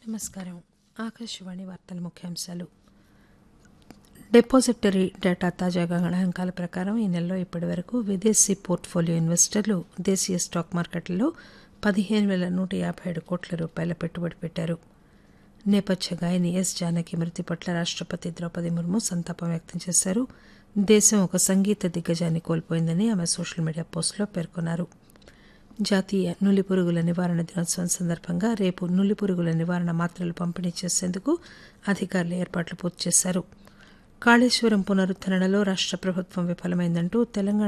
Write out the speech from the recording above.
నమస్కారం ఆకాశవాణి వార్తల ముఖ్యాంశాలు డిపాజిటరీ డేటా తాజాగా గణాంకాల ప్రకారం ఈ నెలలో ఇప్పటి వరకు విదేశీ పోర్ట్ఫోలియో ఇన్వెస్టర్లు దేశీయ స్టాక్ మార్కెట్లలో పదిహేను వేల నూట యాభై ఏడు కోట్ల రూపాయల పెట్టుబడి పెట్టారు నేపథ్య గాయని ఎస్ జానకి మృతి పట్ల రాష్టపతి ద్రౌపది ముర్ము సంతాపం వ్యక్తం చేశారు దేశం ఒక సంగీత దిగ్గజాన్ని కోల్పోయిందని ఆమె సోషల్ మీడియా పోస్టులో పేర్కొన్నారు జాతీయ నులి పురుగుల నివారణ దినోత్సవం సందర్భంగా రేపు నులి పురుగుల నివారణ మాత్రలు పంపిణీ చేసేందుకు అధికారులు ఏర్పాట్లు పూర్తి చేశారు కాళేశ్వరం పునరుద్దరణలో రాష్ట ప్రభుత్వం విఫలమైందంటూ తెలంగాణ